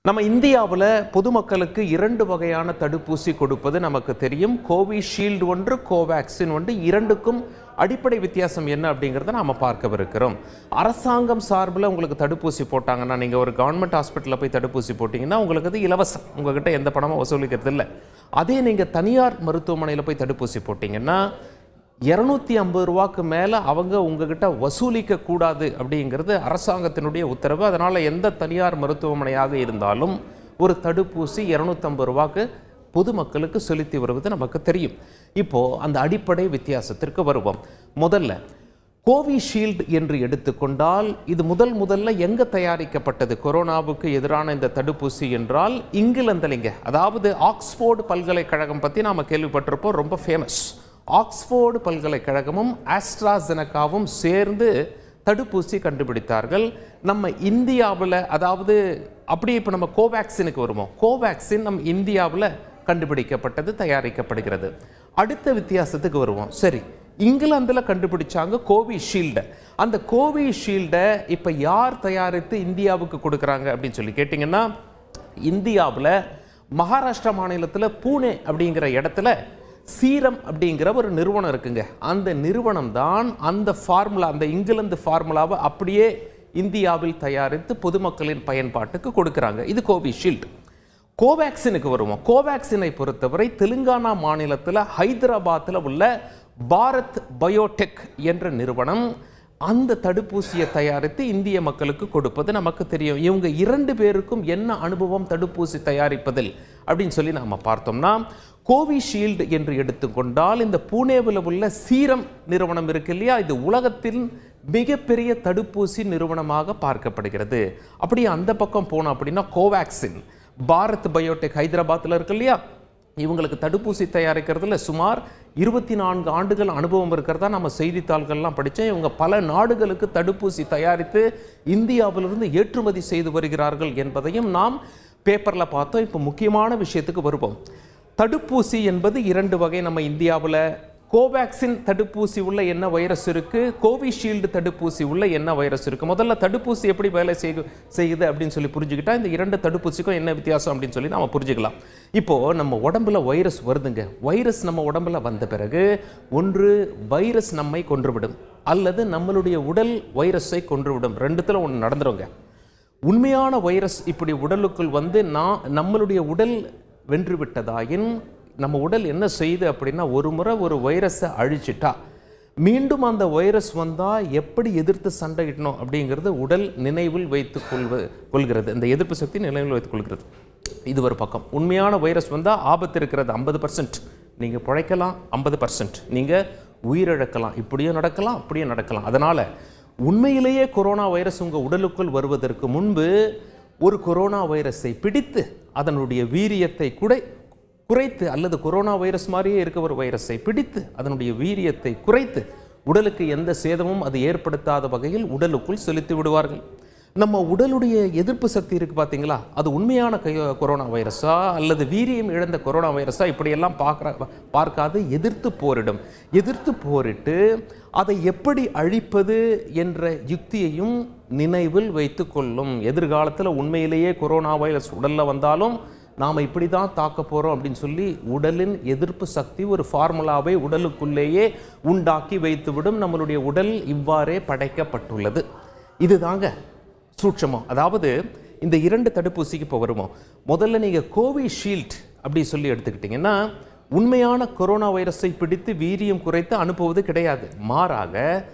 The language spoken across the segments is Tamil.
நம்ம இந்தியாவில் பொதுமக்களுக்கு இரண்டு வகையான தடுப்பூசி கொடுப்பது நமக்கு தெரியும் கோவிஷீல்டு ஒன்று கோவேக்சின் ஒன்று இரண்டுக்கும் அடிப்படை வித்தியாசம் என்ன அப்படிங்கிறத நாம பார்க்கவிருக்கிறோம் அரசாங்கம் சார்பில் உங்களுக்கு தடுப்பூசி போட்டாங்கன்னா நீங்கள் ஒரு கவர்மெண்ட் ஹாஸ்பிட்டலில் போய் தடுப்பூசி போட்டிங்கன்னா உங்களுக்கு அது இலவசம் உங்ககிட்ட எந்த பணமும் வசூலிக்கிறது இல்லை அதே நீங்கள் தனியார் மருத்துவமனையில் போய் தடுப்பூசி போட்டிங்கன்னா இரநூத்தி ஐம்பது ரூபாக்கு மேலே அவங்க உங்ககிட்ட வசூலிக்க கூடாது அப்படிங்கிறது அரசாங்கத்தினுடைய உத்தரவு அதனால் எந்த தனியார் மருத்துவமனையாக இருந்தாலும் ஒரு தடுப்பூசி இரநூத்தம்பது ரூபாக்கு பொதுமக்களுக்கு செலுத்தி வருவது நமக்கு தெரியும் இப்போ அந்த அடிப்படை வித்தியாசத்திற்கு வருவோம் முதல்ல கோவிஷீல்டு என்று எடுத்துக்கொண்டால் இது முதல் முதல்ல எங்க தயாரிக்கப்பட்டது கொரோனாவுக்கு எதிரான இந்த தடுப்பூசி என்றால் இங்கிலாந்துலிங்க அதாவது ஆக்ஸ்போர்டு பல்கலைக்கழகம் பற்றி நாம கேள்விப்பட்டிருப்போம் ரொம்ப ஃபேமஸ் ஆக்ஸ்போர்டு பல்கலைக்கழகமும் ஆஸ்ட்ராசெனக்காவும் சேர்ந்து தடுப்பூசி கண்டுபிடித்தார்கள் நம்ம இந்தியாவில் அதாவது அப்படியே இப்போ நம்ம கோவேக்சினுக்கு வருவோம் கோவேக்சின் நம் இந்தியாவில் கண்டுபிடிக்கப்பட்டது தயாரிக்கப்படுகிறது அடுத்த வித்தியாசத்துக்கு வருவோம் சரி இங்கிலாந்தில் கண்டுபிடிச்சாங்க கோவிஷீல்டை அந்த கோவிஷீல்டை இப்போ யார் தயாரித்து இந்தியாவுக்கு கொடுக்குறாங்க அப்படின்னு சொல்லி கேட்டிங்கன்னா இந்தியாவில் மகாராஷ்டிரா மாநிலத்தில் பூனே அப்படிங்கிற இடத்துல சீரம் அப்படிங்கிற ஒரு நிறுவனம் இருக்குங்க அந்த நிறுவனம் தான் அந்த ஃபார்முலா அந்த இங்கிலாந்து ஃபார்முலாவை அப்படியே இந்தியாவில் தயாரித்து பொதுமக்களின் பயன்பாட்டுக்கு கொடுக்குறாங்க இது கோவிஷீல்டு கோவேக்சினுக்கு வருவோம் கோவேக்சினை பொறுத்தவரை தெலுங்கானா மாநிலத்தில் ஹைதராபாத்தில் உள்ள பாரத் பயோடெக் என்ற நிறுவனம் அந்த தடுப்பூசியை தயாரித்து இந்திய மக்களுக்கு கொடுப்பது நமக்கு தெரியும் இவங்க இரண்டு பேருக்கும் என்ன அனுபவம் தடுப்பூசி தயாரிப்பதில் அப்படின்னு சொல்லி நாம பார்த்தோம்னா கோவிஷீல்டு என்று எடுத்துக்கொண்டால் இந்த பூனேவில் உள்ள சீரம் நிறுவனம் இருக்கு இல்லையா இது உலகத்தின் மிகப்பெரிய தடுப்பூசி நிறுவனமாக பார்க்கப்படுகிறது அப்படியே அந்த பக்கம் போனோம் அப்படின்னா கோவேக்சின் பாரத் பயோடெக் ஹைதராபாத்தில் இருக்கு இல்லையா இவங்களுக்கு தடுப்பூசி தயாரிக்கிறதுல சுமார் இருபத்தி நான்கு ஆண்டுகள் அனுபவம் இருக்கிறதா நம்ம செய்தித்தாள்கள்லாம் படித்தோம் இவங்க பல நாடுகளுக்கு தடுப்பூசி தயாரித்து இந்தியாவிலிருந்து ஏற்றுமதி செய்து வருகிறார்கள் என்பதையும் நாம் பேப்பரில் பார்த்தோம் இப்போ முக்கியமான விஷயத்துக்கு வருவோம் தடுப்பூசி என்பது இரண்டு வகை நம்ம இந்தியாவில் கோவேக்சின் தடுப்பூசி உள்ள என்ன வைரஸ் இருக்கு கோவிஷீல்டு தடுப்பூசி உள்ள என்ன வைரஸ் இருக்கு முதல்ல தடுப்பூசி எப்படி வேலை செய்கு செய்யுது அப்படின்னு சொல்லி புரிஞ்சுக்கிட்டா இந்த இரண்டு தடுப்பூசிக்கும் என்ன வித்தியாசம் அப்படின்னு சொல்லி நாம புரிஞ்சுக்கலாம் இப்போ நம்ம உடம்புல வைரஸ் வருதுங்க வைரஸ் நம்ம உடம்புல வந்த பிறகு ஒன்று வைரஸ் நம்மை கொன்றுவிடும் அல்லது நம்மளுடைய உடல் வைரஸை கொன்றுவிடும் ரெண்டுத்துல ஒன்று நடந்துருங்க உண்மையான வைரஸ் இப்படி உடலுக்குள் வந்து நான் நம்மளுடைய உடல் வென்று விட்டதாயின் நம்ம உடல் என்ன செய்யுது அப்படின்னா ஒரு முறை ஒரு வைரஸை அழிச்சிட்டா மீண்டும் அந்த வைரஸ் வந்தால் எப்படி எதிர்த்து சண்டையிடணும் அப்படிங்கிறது உடல் நினைவில் வைத்துக் கொள்வது கொள்கிறது இந்த எதிர்ப்பு சக்தி நினைவில் வைத்துக் கொள்கிறது இது ஒரு பக்கம் உண்மையான வைரஸ் வந்தால் ஆபத்து இருக்கிறது ஐம்பது பர்சன்ட் நீங்கள் பிழைக்கலாம் ஐம்பது பர்சன்ட் நீங்கள் உயிரிழக்கலாம் இப்படியும் நடக்கலாம் அப்படியும் நடக்கலாம் அதனால் உண்மையிலேயே கொரோனா வைரஸ் உங்கள் உடலுக்குள் வருவதற்கு முன்பு ஒரு கொரோனா வைரஸை பிடித்து அதனுடைய வீரியத்தை கூட குறைத்து அல்லது கொரோனா வைரஸ் மாதிரியே இருக்க ஒரு வைரஸை பிடித்து அதனுடைய வீரியத்தை குறைத்து உடலுக்கு எந்த சேதமும் அது ஏற்படுத்தாத வகையில் உடலுக்குள் செலுத்தி விடுவார்கள் நம்ம உடலுடைய எதிர்ப்பு சக்தி இருக்கு பார்த்தீங்களா அது உண்மையான கை கொரோனா வைரஸா அல்லது வீரியம் இழந்த கொரோனா வைரஸா இப்படியெல்லாம் பார்க்குற பார்க்காது எதிர்த்து போரிடும் எதிர்த்து போரிட்டு அதை எப்படி அழிப்பது என்ற யுக்தியையும் நினைவில் வைத்து கொள்ளும் எதிர்காலத்தில் உண்மையிலேயே கொரோனா வைரஸ் உடலில் வந்தாலும் நாம் இப்படி தான் தாக்க போகிறோம் அப்படின்னு சொல்லி உடலின் எதிர்ப்பு சக்தி ஒரு ஃபார்முலாவை உடலுக்குள்ளேயே உண்டாக்கி வைத்துவிடும் நம்மளுடைய உடல் இவ்வாறே படைக்கப்பட்டுள்ளது இதுதாங்க சூட்சமம் அதாவது இந்த இரண்டு தடுப்பூசிக்கு இப்போ வருவோம் முதல்ல நீங்கள் கோவிஷீல்டு அப்படி சொல்லி எடுத்துக்கிட்டிங்கன்னா உண்மையான கொரோனா வைரஸை பிடித்து வீரியம் குறைத்து அனுப்புவது கிடையாது மாறாக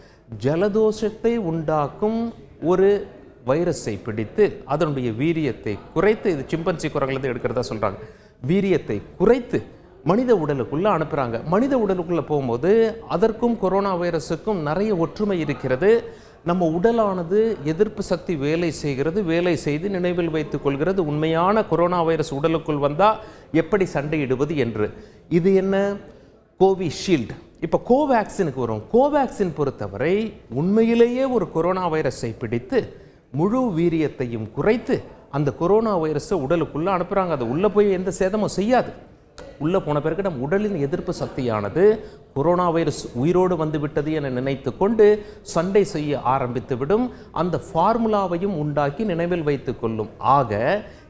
ஜலதோஷத்தை உண்டாக்கும் ஒரு வைரஸை பிடித்து அதனுடைய வீரியத்தை குறைத்து இது சிம்பன்சி குரங்கிலிருந்து எடுக்கிறதா சொல்கிறாங்க வீரியத்தை குறைத்து மனித உடலுக்குள்ளே அனுப்புகிறாங்க மனித உடலுக்குள்ளே போகும்போது அதற்கும் கொரோனா வைரஸுக்கும் நிறைய ஒற்றுமை இருக்கிறது நம்ம உடலானது எதிர்ப்பு சக்தி வேலை செய்கிறது வேலை செய்து நினைவில் வைத்துக் கொள்கிறது உண்மையான கொரோனா வைரஸ் உடலுக்குள் வந்தால் எப்படி சண்டையிடுவது என்று இது என்ன கோவிஷீல்டு இப்போ கோவேக்சினுக்கு வரும் கோவேக்சின் பொறுத்தவரை உண்மையிலேயே ஒரு கொரோனா வைரஸை பிடித்து முழு வீரியத்தையும் குறைத்து அந்த கொரோனா வைரஸை உடலுக்குள்ளே அனுப்புகிறாங்க அது உள்ளே போய் எந்த சேதமும் செய்யாது உள்ளே போன பிறகு நம் உடலின் எதிர்ப்பு சக்தியானது கொரோனா வைரஸ் உயிரோடு வந்து விட்டது என நினைத்து கொண்டு சண்டை செய்ய ஆரம்பித்து விடும் அந்த ஃபார்முலாவையும் உண்டாக்கி நினைவில் வைத்துக் கொள்ளும் ஆக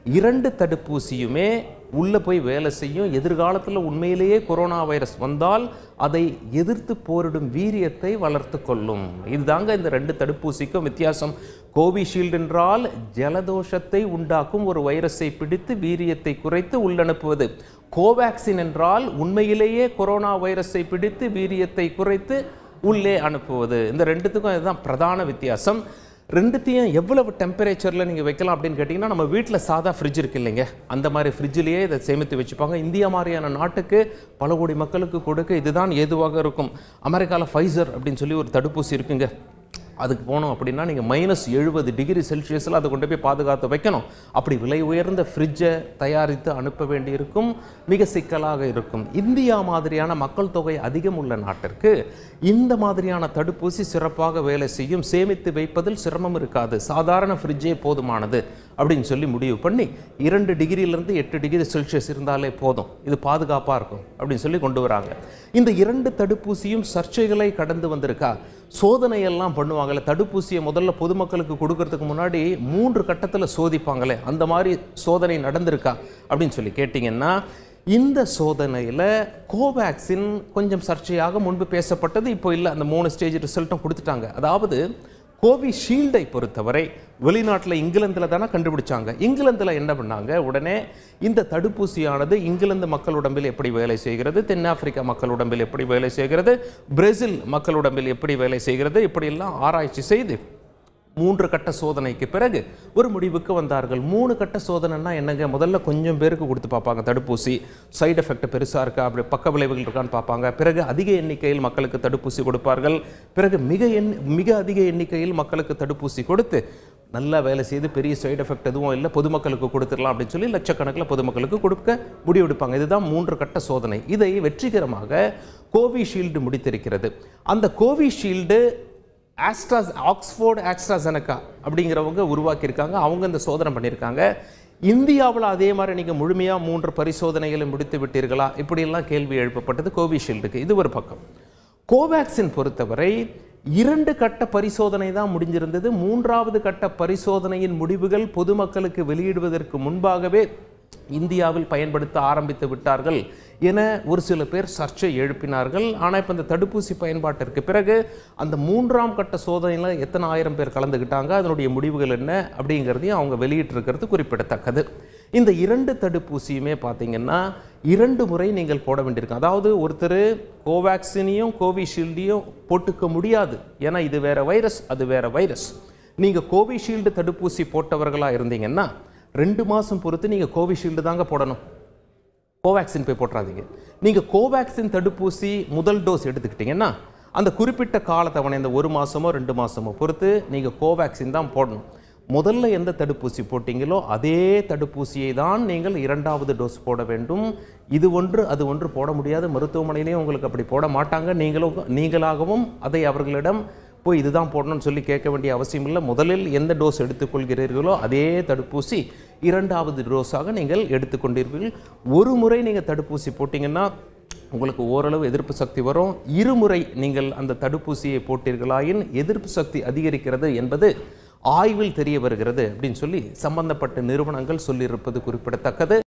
இரண்டு தடுப்பூசியுமே உள்ளே போய் வேலை செய்யும் எதிர்காலத்தில் உண்மையிலேயே கொரோனா வைரஸ் வந்தால் அதை எதிர்த்து போரிடும் வீரியத்தை வளர்த்து கொள்ளும் இதுதாங்க இந்த ரெண்டு தடுப்பூசிக்கும் வித்தியாசம் கோவிஷீல்டு என்றால் ஜலதோஷத்தை உண்டாக்கும் ஒரு வைரஸை பிடித்து வீரியத்தை குறைத்து உள்ளனுப்புவது கோவேக்சின் என்றால் உண்மையிலேயே கொரோனா வைரஸை பிடித்து வீரியத்தை குறைத்து உள்ளே அனுப்புவது இந்த ரெண்டுத்துக்கும் இதுதான் பிரதான வித்தியாசம் ரெண்டுத்தையும் எவ்வளவு டெம்பரேச்சரில் நீங்கள் வைக்கலாம் அப்படின்னு கேட்டிங்கன்னா நம்ம வீட்டில் சாதா ஃப்ரிட்ஜ் இருக்கு இல்லைங்க அந்த மாதிரி ஃப்ரிட்ஜிலேயே இதை சேமித்து வச்சுப்பாங்க இந்தியா மாதிரியான நாட்டுக்கு பல கோடி மக்களுக்கு கொடுக்க இதுதான் ஏதுவாக இருக்கும் அமெரிக்காவில் ஃபைசர் அப்படின்னு சொல்லி ஒரு தடுப்பூசி இருக்குங்க அதுக்கு போனோம் அப்படின்னா நீங்கள் மைனஸ் எழுபது டிகிரி செல்சியஸில் அதை கொண்டு போய் பாதுகாத்து வைக்கணும் அப்படி விலை உயர்ந்த ஃப்ரிட்ஜை தயாரித்து அனுப்ப வேண்டியிருக்கும் மிக சிக்கலாக இருக்கும் இந்தியா மாதிரியான மக்கள் தொகை அதிகம் உள்ள நாட்டிற்கு இந்த மாதிரியான தடுப்பூசி சிறப்பாக வேலை செய்யும் சேமித்து வைப்பதில் சிரமம் இருக்காது சாதாரண ஃப்ரிட்ஜே போதுமானது அப்படின்னு சொல்லி முடிவு பண்ணி இரண்டு டிகிரியிலிருந்து எட்டு டிகிரி செல்சியஸ் இருந்தாலே போதும் இது பாதுகாப்பாக இருக்கும் அப்படின்னு சொல்லி கொண்டு வராங்க இந்த இரண்டு தடுப்பூசியும் சர்ச்சைகளை கடந்து வந்திருக்கா சோதனை எல்லாம் பண்ணுவாங்கல்ல தடுப்பூசியை முதல்ல பொதுமக்களுக்கு கொடுக்கறதுக்கு முன்னாடி மூன்று கட்டத்தில் சோதிப்பாங்களே அந்த மாதிரி சோதனை நடந்திருக்கா அப்படின்னு சொல்லி கேட்டிங்கன்னா இந்த சோதனையில் கோவேக்சின் கொஞ்சம் சர்ச்சையாக முன்பு பேசப்பட்டது இப்போ இல்லை அந்த மூணு ஸ்டேஜ் ரிசல்ட்டும் கொடுத்துட்டாங்க அதாவது கோவிஷீல்டை பொறுத்தவரை வெளிநாட்டில் இங்கிலாந்தில் தானே கண்டுபிடிச்சாங்க இங்கிலாந்தில் என்ன பண்ணாங்க உடனே இந்த தடுப்பூசியானது இங்கிலாந்து மக்கள் உடம்பில் எப்படி வேலை செய்கிறது தென்னாப்பிரிக்கா மக்கள் உடம்பில் எப்படி வேலை செய்கிறது பிரேசில் மக்கள் உடம்பில் எப்படி வேலை செய்கிறது இப்படியெல்லாம் ஆராய்ச்சி செய்து மூன்று கட்ட சோதனைக்கு பிறகு ஒரு முடிவுக்கு வந்தார்கள் மூணு கட்ட சோதனைன்னா என்னங்க முதல்ல கொஞ்சம் பேருக்கு கொடுத்து பார்ப்பாங்க தடுப்பூசி சைடு எஃபெக்ட் பெருசாக இருக்கா அப்படி பக்க விளைவுகள் இருக்கான்னு பார்ப்பாங்க பிறகு அதிக எண்ணிக்கையில் மக்களுக்கு தடுப்பூசி கொடுப்பார்கள் பிறகு மிக எண் மிக அதிக எண்ணிக்கையில் மக்களுக்கு தடுப்பூசி கொடுத்து நல்லா வேலை செய்து பெரிய சைடு எஃபெக்ட் எதுவும் இல்லை பொதுமக்களுக்கு கொடுத்துடலாம் அப்படின்னு சொல்லி லட்சக்கணக்கில் பொதுமக்களுக்கு கொடுக்க முடிவெடுப்பாங்க இதுதான் மூன்று கட்ட சோதனை இதை வெற்றிகரமாக கோவிஷீல்டு முடித்திருக்கிறது அந்த கோவிஷீல்டு ஆஸ்ட்ராஸ் ஆக்ஸ்ஃபோர்டு ஆஸ்ட்ராசெனக்கா அப்படிங்கிறவங்க உருவாக்கியிருக்காங்க அவங்க இந்த சோதனை பண்ணியிருக்காங்க இந்தியாவில் அதே மாதிரி நீங்கள் முழுமையாக மூன்று பரிசோதனைகளை முடித்து விட்டீர்களா இப்படியெல்லாம் கேள்வி எழுப்பப்பட்டது கோவிஷீல்டுக்கு இது ஒரு பக்கம் கோவேக்சின் பொறுத்தவரை இரண்டு கட்ட பரிசோதனை தான் முடிஞ்சிருந்தது மூன்றாவது கட்ட பரிசோதனையின் முடிவுகள் பொதுமக்களுக்கு வெளியிடுவதற்கு முன்பாகவே இந்தியாவில் பயன்படுத்த ஆரம்பித்து விட்டார்கள் என ஒரு சில பேர் சர்ச்சை எழுப்பினார்கள் ஆனால் இப்போ இந்த தடுப்பூசி பயன்பாட்டிற்கு பிறகு அந்த மூன்றாம் கட்ட சோதனையில் எத்தனை ஆயிரம் பேர் கலந்துக்கிட்டாங்க அதனுடைய முடிவுகள் என்ன அப்படிங்கிறதையும் அவங்க வெளியிட்டிருக்கிறது குறிப்பிடத்தக்கது இந்த இரண்டு தடுப்பூசியுமே பார்த்தீங்கன்னா இரண்டு முறை நீங்கள் போட வேண்டியிருக்கும் அதாவது ஒருத்தர் கோவேக்சினையும் கோவிஷீல்டையும் போட்டுக்க முடியாது ஏன்னா இது வேற வைரஸ் அது வேற வைரஸ் நீங்கள் கோவிஷீல்டு தடுப்பூசி போட்டவர்களாக இருந்தீங்கன்னா ரெண்டு மாதம் பொறுத்து நீங்கள் கோவிஷீல்டு தாங்க போடணும் கோவேக்சின் போய் போட்டுறாதீங்க நீங்கள் கோவேக்சின் தடுப்பூசி முதல் டோஸ் எடுத்துக்கிட்டிங்கன்னா அந்த குறிப்பிட்ட காலத்தவணை இந்த ஒரு மாதமோ ரெண்டு மாதமோ பொறுத்து நீங்கள் கோவேக்சின் தான் போடணும் முதல்ல எந்த தடுப்பூசி போட்டீங்களோ அதே தடுப்பூசியை தான் நீங்கள் இரண்டாவது டோஸ் போட வேண்டும் இது ஒன்று அது ஒன்று போட முடியாது மருத்துவமனையிலையும் உங்களுக்கு அப்படி போட மாட்டாங்க நீங்களும் நீங்களாகவும் அதை அவர்களிடம் போய் இதுதான் போடணும்னு சொல்லி கேட்க வேண்டிய அவசியம் இல்லை முதலில் எந்த டோஸ் எடுத்துக்கொள்கிறீர்களோ அதே தடுப்பூசி இரண்டாவது டோஸாக நீங்கள் எடுத்துக்கொண்டீர்கள் ஒரு முறை நீங்கள் தடுப்பூசி போட்டிங்கன்னா உங்களுக்கு ஓரளவு எதிர்ப்பு சக்தி வரும் இருமுறை நீங்கள் அந்த தடுப்பூசியை போட்டீர்களாயின் எதிர்ப்பு சக்தி அதிகரிக்கிறது என்பது ஆய்வில் தெரிய வருகிறது அப்படின்னு சொல்லி சம்பந்தப்பட்ட நிறுவனங்கள் சொல்லியிருப்பது குறிப்பிடத்தக்கது